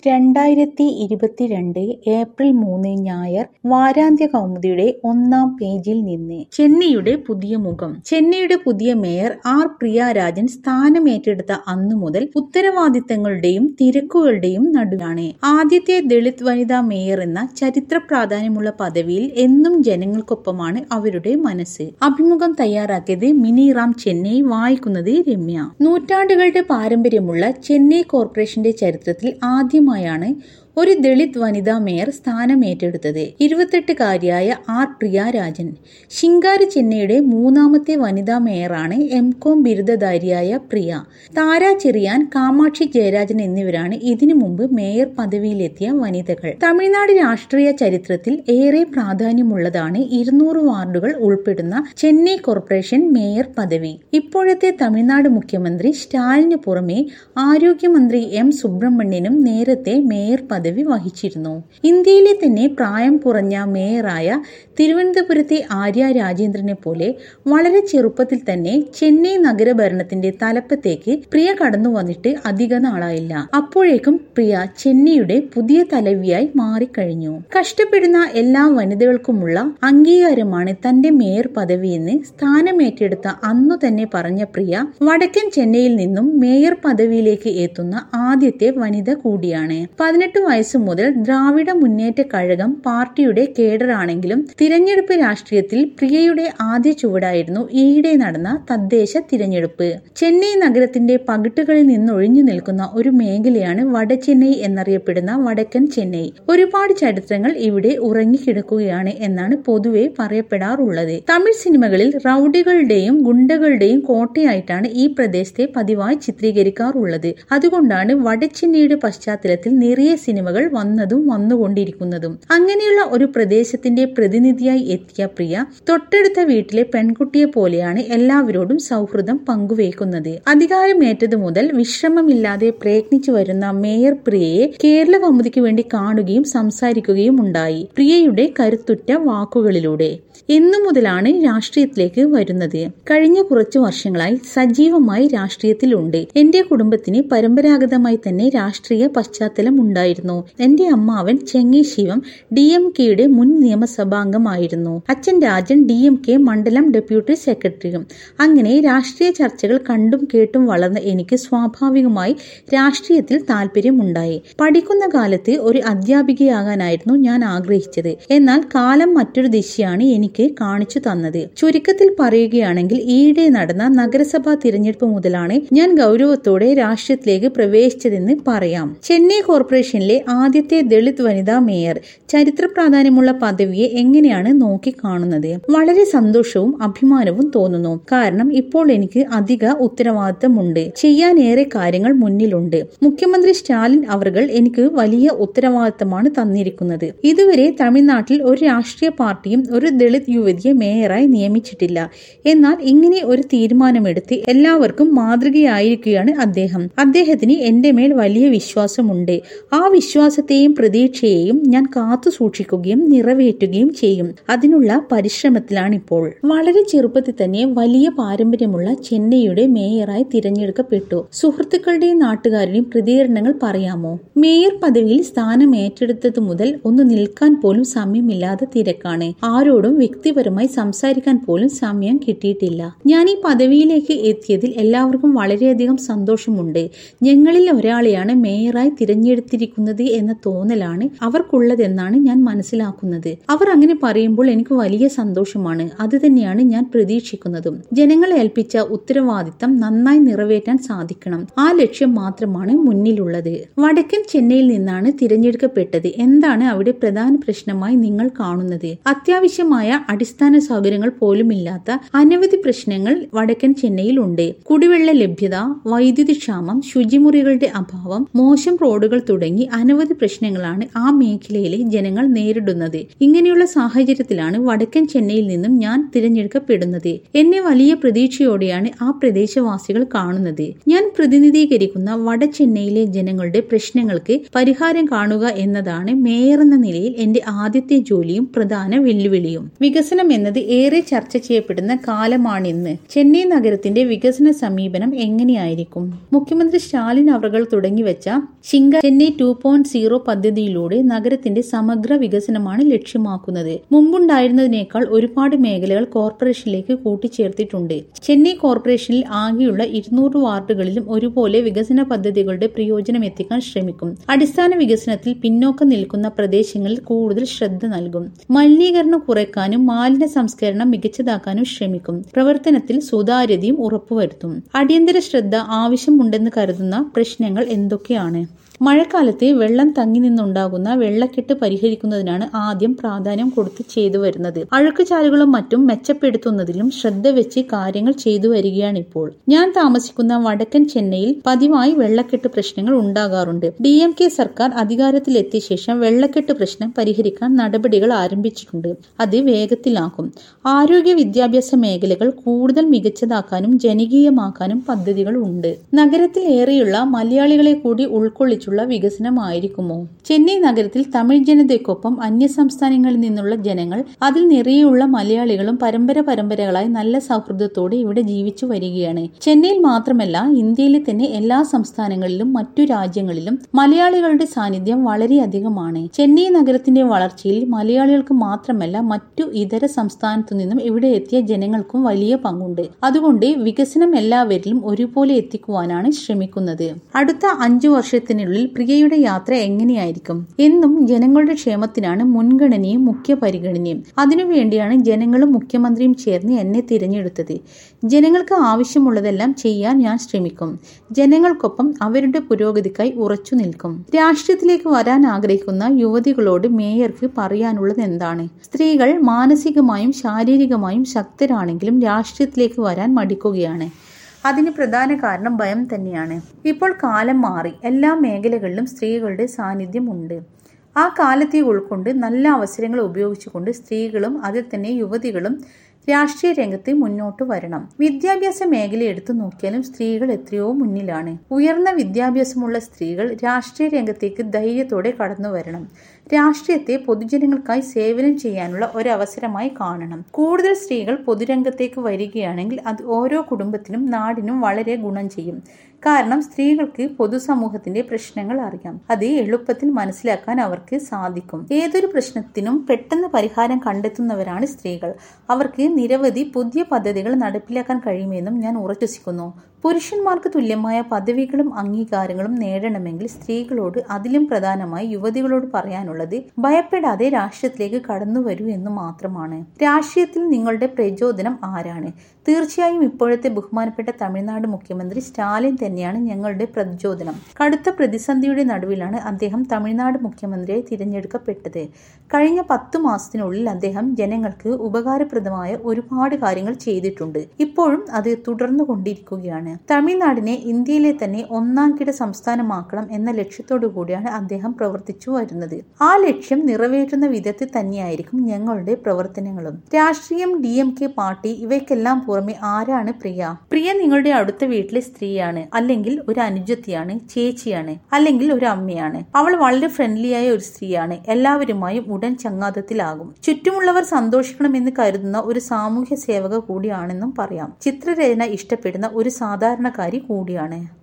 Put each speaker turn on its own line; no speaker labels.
രണ്ടായിരത്തി ഇരുപത്തിരണ്ട് ഏപ്രിൽ മൂന്ന് ഞായർ വാരാന്ത്യ കൗമുദിയുടെ ഒന്നാം പേജിൽ നിന്ന് ചെന്നൈയുടെ പുതിയ മുഖം ചെന്നൈയുടെ പുതിയ മേയർ ആർ പ്രിയ രാജൻ സ്ഥാനമേറ്റെടുത്ത അന്നു മുതൽ ഉത്തരവാദിത്തങ്ങളുടെയും തിരക്കുകളുടെയും നടുവിലാണ് ആദ്യത്തെ ദളിത് വനിതാ മേയർ എന്ന ചരിത്ര പ്രാധാന്യമുള്ള പദവിയിൽ എന്നും ജനങ്ങൾക്കൊപ്പമാണ് അവരുടെ മനസ്സ് അഭിമുഖം തയ്യാറാക്കിയത് മിനി റാം ചെന്നൈ വായിക്കുന്നത് രമ്യ നൂറ്റാണ്ടുകളുടെ പാരമ്പര്യമുള്ള ചെന്നൈ കോർപ്പറേഷന്റെ ചരിത്രത്തിൽ ആദ്യമായാണ് ഒരു ദളിത് വനിതാ മേയർ സ്ഥാനമേറ്റെടുത്തത് ഇരുപത്തെട്ടുകാരിയായ ആർ പ്രിയ രാജൻ ശിങ്കാരി ചെന്നൈയുടെ മൂന്നാമത്തെ വനിതാ മേയറാണ് എം കോം ബിരുദധാരിയായ പ്രിയ താര ചെറിയാൻ കാമാക്ഷി ജയരാജൻ എന്നിവരാണ് ഇതിനു മുമ്പ് മേയർ പദവിയിലെത്തിയ വനിതകൾ തമിഴ്നാട് രാഷ്ട്രീയ ചരിത്രത്തിൽ ഏറെ പ്രാധാന്യമുള്ളതാണ് ഇരുന്നൂറ് വാർഡുകൾ ഉൾപ്പെടുന്ന ചെന്നൈ കോർപ്പറേഷൻ മേയർ പദവി ഇപ്പോഴത്തെ തമിഴ്നാട് മുഖ്യമന്ത്രി സ്റ്റാലിന് പുറമെ ആരോഗ്യമന്ത്രി എം സുബ്രഹ്മണ്യനും നേരത്തെ മേയർ പദവി വഹിച്ചിരുന്നു ഇന്ത്യയിലെ തന്നെ പ്രായം കുറഞ്ഞ മേയറായ തിരുവനന്തപുരത്തെ ആര്യ രാജേന്ദ്രനെ പോലെ വളരെ ചെറുപ്പത്തിൽ തന്നെ ചെന്നൈ നഗരഭരണത്തിന്റെ തലപ്പത്തേക്ക് പ്രിയ കടന്നു വന്നിട്ട് അധിക നാളായില്ല അപ്പോഴേക്കും പ്രിയ ചെന്നൈയുടെ പുതിയ തലവിയായി മാറിക്കഴിഞ്ഞു കഷ്ടപ്പെടുന്ന എല്ലാ വനിതകൾക്കുമുള്ള അംഗീകാരമാണ് തന്റെ മേയർ പദവിയെന്ന് സ്ഥാനമേറ്റെടുത്ത അന്നു തന്നെ പറഞ്ഞ പ്രിയ വടക്കൻ ചെന്നൈയിൽ നിന്നും മേയർ പദവിയിലേക്ക് എത്തുന്ന ആദ്യത്തെ വനിത കൂടിയാണ് പതിനെട്ട് വയസ്സ് മുതൽ ദ്രാവിഡ മുന്നേറ്റ കഴകം പാർട്ടിയുടെ കേഡറാണെങ്കിലും തിരഞ്ഞെടുപ്പ് രാഷ്ട്രീയത്തിൽ പ്രിയയുടെ ആദ്യ ചുവടായിരുന്നു ഈയിടെ നടന്ന തദ്ദേശ തിരഞ്ഞെടുപ്പ് ചെന്നൈ നഗരത്തിന്റെ പകിട്ടുകളിൽ നിന്നൊഴിഞ്ഞു നിൽക്കുന്ന ഒരു മേഖലയാണ് വടചെന്നൈ എന്നറിയപ്പെടുന്ന വടക്കൻ ചെന്നൈ ഒരുപാട് ചരിത്രങ്ങൾ ഇവിടെ ഉറങ്ങിക്കിടക്കുകയാണ് എന്നാണ് പൊതുവെ പറയപ്പെടാറുള്ളത് തമിഴ് സിനിമകളിൽ റൌഡികളുടെയും ഗുണ്ടകളുടെയും കോട്ടയായിട്ടാണ് ഈ പ്രദേശത്തെ പതിവായി ചിത്രീകരിക്കാറുള്ളത് അതുകൊണ്ടാണ് വടച്ചെന്നൈയുടെ പശ്ചാത്തലത്തിൽ നിറയെ സിനിമകൾ വന്നതും വന്നുകൊണ്ടിരിക്കുന്നതും അങ്ങനെയുള്ള ഒരു പ്രദേശത്തിന്റെ പ്രതിനിധിയായി എത്തിയ പ്രിയ തൊട്ടടുത്ത വീട്ടിലെ പെൺകുട്ടിയെ പോലെയാണ് എല്ലാവരോടും സൗഹൃദം പങ്കുവയ്ക്കുന്നത് അധികാരമേറ്റതു മുതൽ വിശ്രമമില്ലാതെ പ്രയത്നിച്ചു വരുന്ന മേയർ പ്രിയയെ കേരള കൗമുദിക്ക് വേണ്ടി കാണുകയും സംസാരിക്കുകയും ഉണ്ടായി പ്രിയയുടെ കരുത്തുറ്റ വാക്കുകളിലൂടെ എന്നു മുതലാണ് രാഷ്ട്രീയത്തിലേക്ക് വരുന്നത് കഴിഞ്ഞ കുറച്ചു വർഷങ്ങളായി സജീവമായി രാഷ്ട്രീയത്തിലുണ്ട് എന്റെ കുടുംബത്തിന് പരമ്പരാഗതമായി തന്നെ രാഷ്ട്രീയ പശ്ചാത്തലം ഉണ്ടായിരുന്നു എന്റെ അമ്മാവൻ ചെങ്ങി ശിവം ഡി എം കെയുടെ മുൻ നിയമസഭാംഗമായിരുന്നു അച്ഛൻ രാജൻ ഡി എം കെ മണ്ഡലം ഡെപ്യൂട്ടി സെക്രട്ടറിയും അങ്ങനെ രാഷ്ട്രീയ ചർച്ചകൾ കണ്ടും കേട്ടും വളർന്ന എനിക്ക് സ്വാഭാവികമായി രാഷ്ട്രീയത്തിൽ താല്പര്യമുണ്ടായി പഠിക്കുന്ന കാലത്ത് ഒരു അധ്യാപികയാകാനായിരുന്നു ഞാൻ ആഗ്രഹിച്ചത് എന്നാൽ കാലം മറ്റൊരു ദിശയാണ് എനിക്ക് കാണിച്ചു തന്നത് ചുരുക്കത്തിൽ പറയുകയാണെങ്കിൽ ഈയിടെ നടന്ന നഗരസഭാ തിരഞ്ഞെടുപ്പ് മുതലാണ് ഞാൻ ഗൗരവത്തോടെ രാഷ്ട്രീയത്തിലേക്ക് പ്രവേശിച്ചതെന്ന് പറയാം ചെന്നൈ കോർപ്പറേഷനിലെ ആദ്യത്തെ ദളിത് വനിതാ മേയർ ചരിത്ര പ്രാധാന്യമുള്ള പദവിയെ എങ്ങനെയാണ് നോക്കിക്കാണുന്നത് വളരെ സന്തോഷവും അഭിമാനവും തോന്നുന്നു കാരണം ഇപ്പോൾ എനിക്ക് അധിക ഉത്തരവാദിത്തമുണ്ട് ചെയ്യാൻ ഏറെ കാര്യങ്ങൾ മുന്നിലുണ്ട് മുഖ്യമന്ത്രി സ്റ്റാലിൻ അവർകൾ എനിക്ക് വലിയ ഉത്തരവാദിത്തമാണ് തന്നിരിക്കുന്നത് ഇതുവരെ തമിഴ്നാട്ടിൽ ഒരു രാഷ്ട്രീയ പാർട്ടിയും ഒരു ദളിത് യുവതിയെ മേയറായി നിയമിച്ചിട്ടില്ല എന്നാൽ ഇങ്ങനെ ഒരു തീരുമാനമെടുത്ത് എല്ലാവർക്കും മാതൃകയായിരിക്കുകയാണ് അദ്ദേഹം അദ്ദേഹത്തിന് എന്റെ മേൽ വലിയ വിശ്വാസമുണ്ട് ആ വിശ്വാസത്തെയും പ്രതീക്ഷയെയും ഞാൻ കാത്തു സൂക്ഷിക്കുകയും നിറവേറ്റുകയും ചെയ്യും അതിനുള്ള പരിശ്രമത്തിലാണിപ്പോൾ വളരെ ചെറുപ്പത്തിൽ തന്നെ വലിയ പാരമ്പര്യമുള്ള ചെന്നൈയുടെ മേയറായി തിരഞ്ഞെടുക്കപ്പെട്ടു സുഹൃത്തുക്കളുടെയും നാട്ടുകാരുടെയും പ്രതികരണങ്ങൾ പറയാമോ മേയർ പദവിയിൽ സ്ഥാനം ഏറ്റെടുത്തത് മുതൽ ഒന്ന് നിൽക്കാൻ പോലും സമയമില്ലാതെ തിരക്കാണ് ആരോടും വ്യക്തിപരമായി സംസാരിക്കാൻ പോലും സമയം കിട്ടിയിട്ടില്ല ഞാൻ ഈ പദവിയിലേക്ക് എത്തിയതിൽ എല്ലാവർക്കും വളരെയധികം സന്തോഷമുണ്ട് ഞങ്ങളിൽ ഒരാളെയാണ് മേയറായി തിരഞ്ഞെടുത്തിരിക്കുന്നത് എന്ന തോന്നലാണ് അവർക്കുള്ളതെന്നാണ് ഞാൻ മനസ്സിലാക്കുന്നത് അവർ അങ്ങനെ പറയുമ്പോൾ എനിക്ക് വലിയ സന്തോഷമാണ് അത് തന്നെയാണ് ഞാൻ പ്രതീക്ഷിക്കുന്നതും ജനങ്ങളെ ഏൽപ്പിച്ച ഉത്തരവാദിത്തം നന്നായി നിറവേറ്റാൻ സാധിക്കണം ആ ലക്ഷ്യം മാത്രമാണ് മുന്നിലുള്ളത് വടക്കൻ ചെന്നൈയിൽ നിന്നാണ് തിരഞ്ഞെടുക്കപ്പെട്ടത് എന്താണ് അവിടെ പ്രധാന പ്രശ്നമായി നിങ്ങൾ കാണുന്നത് അത്യാവശ്യമായ അടിസ്ഥാന സൗകര്യങ്ങൾ പോലുമില്ലാത്ത അനവധി പ്രശ്നങ്ങൾ വടക്കൻ ചെന്നൈയിൽ ഉണ്ട് കുടിവെള്ള ലഭ്യത വൈദ്യുതി ക്ഷാമം ശുചിമുറികളുടെ അഭാവം മോശം റോഡുകൾ തുടങ്ങി അനവധി പ്രശ്നങ്ങളാണ് ആ മേഖലയിലെ ജനങ്ങൾ നേരിടുന്നത് ഇങ്ങനെയുള്ള സാഹചര്യത്തിലാണ് വടക്കൻ ചെന്നൈയിൽ നിന്നും ഞാൻ തിരഞ്ഞെടുക്കപ്പെടുന്നത് എന്നെ വലിയ പ്രതീക്ഷയോടെയാണ് ആ പ്രദേശവാസികൾ കാണുന്നത് ഞാൻ പ്രതിനിധീകരിക്കുന്ന വട ചെന്നൈയിലെ ജനങ്ങളുടെ പ്രശ്നങ്ങൾക്ക് പരിഹാരം കാണുക എന്നതാണ് മേയർ എന്ന നിലയിൽ എന്റെ ആദ്യത്തെ ജോലിയും പ്രധാന വെല്ലുവിളിയും വികസനം എന്നത് ഏറെ ചർച്ച ചെയ്യപ്പെടുന്ന കാലമാണിന്ന് ചെന്നൈ നഗരത്തിന്റെ വികസന സമീപനം എങ്ങനെയായിരിക്കും മുഖ്യമന്ത്രി സ്റ്റാലിൻ അവർ തുടങ്ങിവെച്ച ശിങ്ക ചെന്നൈ ടു പോയിന്റ് സീറോ പദ്ധതിയിലൂടെ നഗരത്തിന്റെ സമഗ്ര വികസനമാണ് ലക്ഷ്യമാക്കുന്നത് മുമ്പുണ്ടായിരുന്നതിനേക്കാൾ ഒരുപാട് മേഖലകൾ കോർപ്പറേഷനിലേക്ക് കൂട്ടിച്ചേർത്തിട്ടുണ്ട് ചെന്നൈ കോർപ്പറേഷനിൽ ആകെയുള്ള ഇരുന്നൂറ് വാർഡുകളിലും ഒരുപോലെ വികസന പദ്ധതികളുടെ പ്രയോജനം എത്തിക്കാൻ ശ്രമിക്കും അടിസ്ഥാന വികസനത്തിൽ പിന്നോക്കം നിൽക്കുന്ന പ്രദേശങ്ങളിൽ കൂടുതൽ ശ്രദ്ധ നൽകും മലിനീകരണം കുറയ്ക്കാനും മാലിന്യ സംസ്കരണം മികച്ചതാക്കാനും ശ്രമിക്കും പ്രവർത്തനത്തിൽ സുതാര്യതയും ഉറപ്പുവരുത്തും അടിയന്തര ശ്രദ്ധ ആവശ്യമുണ്ടെന്ന് കരുതുന്ന പ്രശ്നങ്ങൾ എന്തൊക്കെയാണ് മഴക്കാലത്ത് വെള്ളം തങ്ങി നിന്നുണ്ടാകുന്ന വെള്ളക്കെട്ട് പരിഹരിക്കുന്നതിനാണ് ആദ്യം പ്രാധാന്യം കൊടുത്ത് ചെയ്തു വരുന്നത് അഴുക്കുചാലുകളും മറ്റും മെച്ചപ്പെടുത്തുന്നതിലും ശ്രദ്ധ വെച്ച് കാര്യങ്ങൾ ചെയ്തു വരികയാണിപ്പോൾ ഞാൻ താമസിക്കുന്ന വടക്കൻ ചെന്നൈയിൽ പതിവായി വെള്ളക്കെട്ട് പ്രശ്നങ്ങൾ ഉണ്ടാകാറുണ്ട് ഡി എം കെ സർക്കാർ അധികാരത്തിലെത്തിയ ശേഷം വെള്ളക്കെട്ട് പ്രശ്നം പരിഹരിക്കാൻ നടപടികൾ ആരംഭിച്ചിട്ടുണ്ട് അത് വേഗത്തിലാക്കും ആരോഗ്യ വിദ്യാഭ്യാസ മേഖലകൾ കൂടുതൽ മികച്ചതാക്കാനും ജനകീയമാക്കാനും പദ്ധതികൾ ഉണ്ട് നഗരത്തിൽ ഏറെയുള്ള മലയാളികളെ കൂടി ഉൾക്കൊള്ളിച്ചുള്ള വികസനമായിരിക്കുമോ ചെന്നൈ നഗരത്തിൽ തമിഴ് ജനതയ്ക്കൊപ്പം അന്യ സംസ്ഥാനങ്ങളിൽ നിന്നുള്ള ജനങ്ങൾ അതിൽ നിറയെയുള്ള മലയാളികളും പരമ്പര പരമ്പരകളായി നല്ല സൗഹൃദത്തോടെ ഇവിടെ ജീവിച്ചു വരികയാണ് ചെന്നൈയിൽ മാത്രമല്ല ഇന്ത്യയിലെ തന്നെ എല്ലാ സംസ്ഥാനങ്ങളിലും മറ്റു രാജ്യങ്ങളിലും മലയാളികളുടെ സാന്നിധ്യം വളരെയധികമാണ് ചെന്നൈ നഗരത്തിന്റെ വളർച്ചയിൽ മലയാളികൾക്ക് മാത്രമല്ല മറ്റു ഇതര സംസ്ഥാനത്തു നിന്നും ഇവിടെ എത്തിയ ജനങ്ങൾക്കും വലിയ പങ്കുണ്ട് അതുകൊണ്ട് വികസനം എല്ലാവരിലും ഒരുപോലെ എത്തിക്കുവാനാണ് ശ്രമിക്കുന്നത് അടുത്ത അഞ്ചു വർഷത്തിനുള്ളിൽ പ്രിയയുടെ യാത്ര എങ്ങനെയായിരിക്കും എന്നും ജനങ്ങളുടെ ക്ഷേമത്തിനാണ് മുൻഗണനയും മുഖ്യ പരിഗണനയും അതിനുവേണ്ടിയാണ് ജനങ്ങളും മുഖ്യമന്ത്രിയും ചേർന്ന് എന്നെ തിരഞ്ഞെടുത്തത് ജനങ്ങൾക്ക് ആവശ്യമുള്ളതെല്ലാം ചെയ്യാൻ ഞാൻ ശ്രമിക്കും ജനങ്ങൾക്കൊപ്പം അവരുടെ പുരോഗതിക്കായി ഉറച്ചു നിൽക്കും രാഷ്ട്രീയത്തിലേക്ക് വരാൻ ആഗ്രഹിക്കുന്ന യുവതികളോട് മേയർക്ക് പറയാനുള്ളത് എന്താണ് സ്ത്രീകൾ മാനസികമായും ശാരീരികമായും ശക്തരാണെങ്കിലും രാഷ്ട്രീയത്തിലേക്ക് വരാൻ മടിക്കുകയാണ് അതിന് പ്രധാന കാരണം ഭയം തന്നെയാണ് ഇപ്പോൾ കാലം മാറി എല്ലാ മേഖലകളിലും സ്ത്രീകളുടെ സാന്നിധ്യം ഉണ്ട് ആ കാലത്തെ ഉൾക്കൊണ്ട് നല്ല അവസരങ്ങൾ ഉപയോഗിച്ചുകൊണ്ട് സ്ത്രീകളും അതിൽ തന്നെ യുവതികളും രാഷ്ട്രീയ രംഗത്ത് മുന്നോട്ട് വരണം വിദ്യാഭ്യാസ മേഖല എടുത്തു നോക്കിയാലും സ്ത്രീകൾ എത്രയോ മുന്നിലാണ് ഉയർന്ന വിദ്യാഭ്യാസമുള്ള സ്ത്രീകൾ രാഷ്ട്രീയ രംഗത്തേക്ക് ധൈര്യത്തോടെ കടന്നു വരണം രാഷ്ട്രീയത്തെ പൊതുജനങ്ങൾക്കായി സേവനം ചെയ്യാനുള്ള ഒരവസരമായി കാണണം കൂടുതൽ സ്ത്രീകൾ പൊതുരംഗത്തേക്ക് വരികയാണെങ്കിൽ അത് ഓരോ കുടുംബത്തിനും നാടിനും വളരെ ഗുണം ചെയ്യും കാരണം സ്ത്രീകൾക്ക് പൊതുസമൂഹത്തിന്റെ പ്രശ്നങ്ങൾ അറിയാം അത് എളുപ്പത്തിൽ മനസ്സിലാക്കാൻ അവർക്ക് സാധിക്കും ഏതൊരു പ്രശ്നത്തിനും പെട്ടെന്ന് പരിഹാരം കണ്ടെത്തുന്നവരാണ് സ്ത്രീകൾ അവർക്ക് നിരവധി പുതിയ പദ്ധതികൾ നടപ്പിലാക്കാൻ കഴിയുമെന്നും ഞാൻ ഉറച്ചുവസിക്കുന്നു പുരുഷന്മാർക്ക് തുല്യമായ പദവികളും അംഗീകാരങ്ങളും നേടണമെങ്കിൽ സ്ത്രീകളോട് അതിലും പ്രധാനമായി യുവതികളോട് പറയാനുള്ളത് ഭയപ്പെടാതെ രാഷ്ട്രീയത്തിലേക്ക് കടന്നു വരൂ എന്ന് മാത്രമാണ് രാഷ്ട്രീയത്തിൽ നിങ്ങളുടെ പ്രചോദനം ആരാണ് തീർച്ചയായും ഇപ്പോഴത്തെ ബഹുമാനപ്പെട്ട തമിഴ്നാട് മുഖ്യമന്ത്രി സ്റ്റാലിൻ തന്നെയാണ് ഞങ്ങളുടെ പ്രചോദനം കടുത്ത പ്രതിസന്ധിയുടെ നടുവിലാണ് അദ്ദേഹം തമിഴ്നാട് മുഖ്യമന്ത്രിയായി തിരഞ്ഞെടുക്കപ്പെട്ടത് കഴിഞ്ഞ പത്തു മാസത്തിനുള്ളിൽ അദ്ദേഹം ജനങ്ങൾക്ക് ഉപകാരപ്രദമായ ഒരുപാട് കാര്യങ്ങൾ ചെയ്തിട്ടുണ്ട് ഇപ്പോഴും അത് തുടർന്നു കൊണ്ടിരിക്കുകയാണ് തമിഴ്നാടിനെ ഇന്ത്യയിലെ തന്നെ ഒന്നാം കിട സംസ്ഥാനമാക്കണം എന്ന ലക്ഷ്യത്തോടു കൂടിയാണ് അദ്ദേഹം പ്രവർത്തിച്ചു വരുന്നത് ആ ലക്ഷ്യം നിറവേറ്റുന്ന വിധത്തിൽ തന്നെയായിരിക്കും ഞങ്ങളുടെ പ്രവർത്തനങ്ങളും രാഷ്ട്രീയം ഡി എം കെ പാർട്ടി ഇവയ്ക്കെല്ലാം പുറമെ ആരാണ് പ്രിയ പ്രിയ നിങ്ങളുടെ അടുത്ത വീട്ടിലെ സ്ത്രീയാണ് അല്ലെങ്കിൽ ഒരു അനുജത്തിയാണ് ചേച്ചിയാണ് അല്ലെങ്കിൽ ഒരു അമ്മയാണ് അവൾ വളരെ ഫ്രണ്ട്ലിയായ ഒരു സ്ത്രീയാണ് എല്ലാവരുമായും ഉടൻ ചങ്ങാതത്തിലാകും ചുറ്റുമുള്ളവർ സന്തോഷിക്കണമെന്ന് കരുതുന്ന ഒരു സാമൂഹ്യ സേവക കൂടിയാണെന്നും പറയാം ചിത്രരചന ഇഷ്ടപ്പെടുന്ന ഒരു സാധാരണക്കാരി കൂടിയാണ്